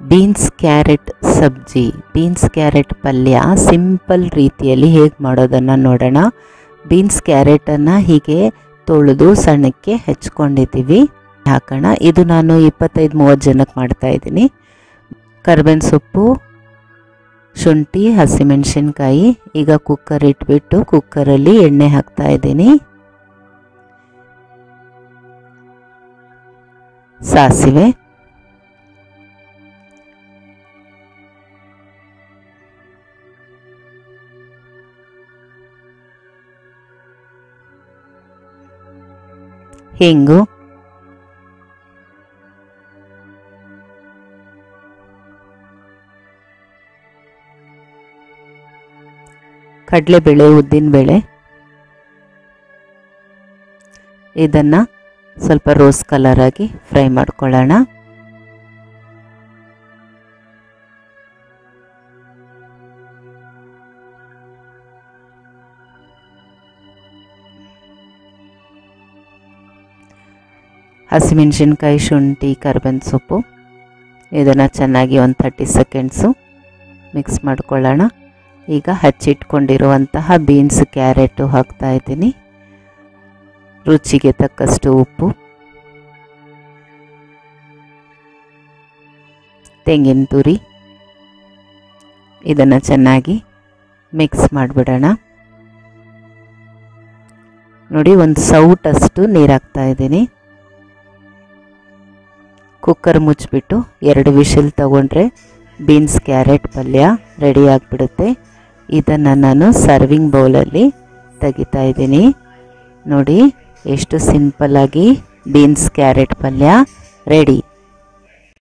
beans carrot ಸಬ್ಜಿ beans carrot ಪಲ್ಯ simple ರೀತಿಯಲ್ಲಿ ಹೇಗೆ ಮಾಡೋದನ್ನು ನೋಡೋಣ ಬೀನ್ಸ್ ಕ್ಯಾರೆಟನ್ನು ಹೀಗೆ ತೊಳೆದು ಸಣ್ಣಕ್ಕೆ ಹೆಚ್ಕೊಂಡಿದ್ದೀವಿ ಹಾಕೋಣ ಇದು ನಾನು ಇಪ್ಪತ್ತೈದು ಮೂವತ್ತು ಜನಕ್ಕೆ ಮಾಡ್ತಾ ಇದ್ದೀನಿ ಕರ್ಬೇವಿನ ಸೊಪ್ಪು ಶುಂಠಿ ಹಸಿಮೆಣಸಿನ್ಕಾಯಿ ಈಗ ಕುಕ್ಕರ್ ಇಟ್ಬಿಟ್ಟು ಕುಕ್ಕರಲ್ಲಿ ಎಣ್ಣೆ ಹಾಕ್ತಾ ಇದ್ದೀನಿ ಸಾಸಿವೆ ಹಿಂಗು ಕಡಲೆಬೇಳೆ ಉದ್ದಿನಬೇಳೆ ಇದನ್ನು ಸ್ವಲ್ಪ ರೋಸ್ ಕಲರ್ ಆಗಿ ಫ್ರೈ ಮಾಡ್ಕೊಳ್ಳೋಣ ಹಸಿಮೆಣಸಿನ್ಕಾಯಿ ಶುಂಠಿ ಕರ್ಬೇವಿನ ಸೊಪ್ಪು ಇದನ್ನು ಚೆನ್ನಾಗಿ ಒಂದು ತರ್ಟಿ ಸೆಕೆಂಡ್ಸು ಮಿಕ್ಸ್ ಮಾಡ್ಕೊಳ್ಳೋಣ ಈಗ ಹಚ್ಚಿಟ್ಕೊಂಡಿರುವಂತಹ ಬೀನ್ಸ್ ಕ್ಯಾರೆಟು ಹಾಕ್ತಾ ಇದ್ದೀನಿ ರುಚಿಗೆ ತಕ್ಕಷ್ಟು ಉಪ್ಪು ತೆಂಗಿನ ತುರಿ ಇದನ್ನು ಚೆನ್ನಾಗಿ ಮಿಕ್ಸ್ ಮಾಡಿಬಿಡೋಣ ನೋಡಿ ಒಂದು ಸೌಟಷ್ಟು ನೀರು ಹಾಕ್ತಾ ಇದ್ದೀನಿ ಕುಕ್ಕರ್ ಮುಚ್ಚಿಬಿಟ್ಟು ಎರಡು ವಿಷಲ್ ತಗೊಂಡ್ರೆ ಬೀನ್ಸ್ ಕ್ಯಾರೆಟ್ ಪಲ್ಯ ರೆಡಿ ಆಗಿಬಿಡುತ್ತೆ ಇದನ್ನು ನಾನು ಸರ್ವಿಂಗ್ ಬೌಲಲ್ಲಿ ತೆಗಿತಾ ಇದ್ದೀನಿ ನೋಡಿ ಎಷ್ಟು ಸಿಂಪಲ್ಲಾಗಿ ಬೀನ್ಸ್ ಕ್ಯಾರೆಟ್ ಪಲ್ಯ ರೆಡಿ